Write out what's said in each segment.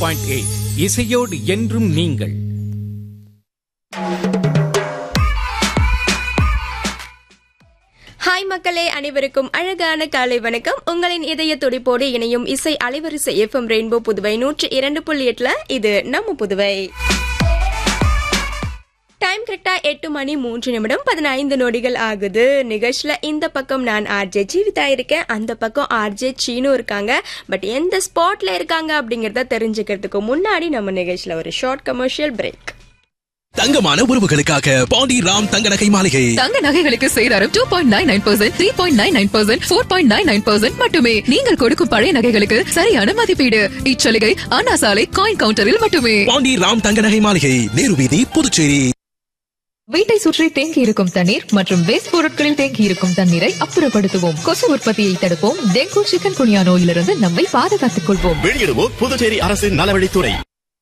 point eight இசையோடு என்றும் நீங்கள் ஹாய் மக்களே அனைவருக்கும் அழகான காலை வணக்கம் உங்களின் இதய துடிப்போடு இணையும் இசை அலைவரிசை எஃப்எம் ரெயின்போ புதுவை நூற்றி இரண்டு புள்ளி எட்டுல இது நம்ம புதுவை டைம் கரெக்டா எட்டு மணி மூன்று நிமிடம் பதினைந்து நொடிகள் ஆகுது நிகழ்ச்சியில இந்த பக்கம் நான் ஆர்ஜே ஜீவிதா இருக்கேன் அந்த பக்கம் ஆர்ஜே சீனு இருக்காங்க பட் எந்த ஸ்பாட்ல இருக்காங்க அப்படிங்கறத தெரிஞ்சுக்கிறதுக்கு முன்னாடி நம்ம நிகழ்ச்சியில ஒரு ஷார்ட் கமர்ஷியல் பிரேக் தங்கமான உறவுகளுக்காக பாண்டி ராம் தங்க நகை மாளிகை தங்க நகைகளுக்கு சேதாரம் two point nine nine percent three point nine nine percent four point nine nine percent மட்டுமே நீங்கள் கொடுக்கும் பழைய நகைகளுக்கு சரியான மதிப்பீடு இச்சலுகை அண்ணா சாலை காயின் கவுண்டரில் மட்டுமே பாண்டி ராம் தங்க நகை மாளிகை நேரு வீதி புதுச்சேரி வீட்டை சுற்றி தேங்கி இருக்கும் தண்ணீர் மற்றும் வேஸ்ட் பொருட்களில் தேங்கி இருக்கும் தண்ணீரை அப்புறப்படுத்துவோம் கொசு உற்பத்தியை தடுப்போம் டெங்கு சிக்கன் குனியா நோயிலிருந்து நம்மை பாதுகாத்துக் கொள்வோம் வெளியிடுவோர் புதுச்சேரி அரசின் நலவழித்துறை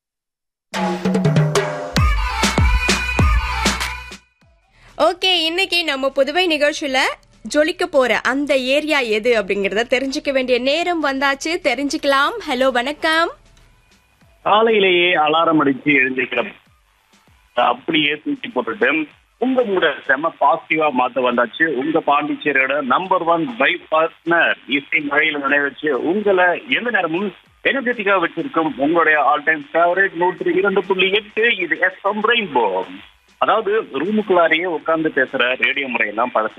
ஓகே இன்னைக்கு நம்ம புதுவை நிகழ்ச்சியில ஜொலிக்க போற அந்த ஏரியா எது அப்படிங்கறத தெரிஞ்சுக்க வேண்டிய நேரம் வந்தாச்சு தெரிஞ்சுக்கலாம் ஹலோ வணக்கம் காலையிலேயே அலாரம் அடிச்சு எழுந்திருக்கிறோம் அப்படியே தூக்கி போட்டுட்டு உங்க மூட செம பாசிட்டிவா மாத்த வந்தாச்சு உங்க பாண்டிச்சேரியோட நம்பர் ஒன் பை பார்ட்னர் இசை மழையில நினைவச்சு உங்களை எந்த நேரமும் எனர்ஜெட்டிக்கா வச்சிருக்கும் உங்களுடைய ஆல் டைம் ஃபேவரட் நூற்றி இரண்டு புள்ளி எட்டு இது எஸ் ரெயின்போ அதாவது ரூமுக்குள்ளாரையே உட்கார்ந்து பேசுற ரேடியோ முறையெல்லாம் பழசு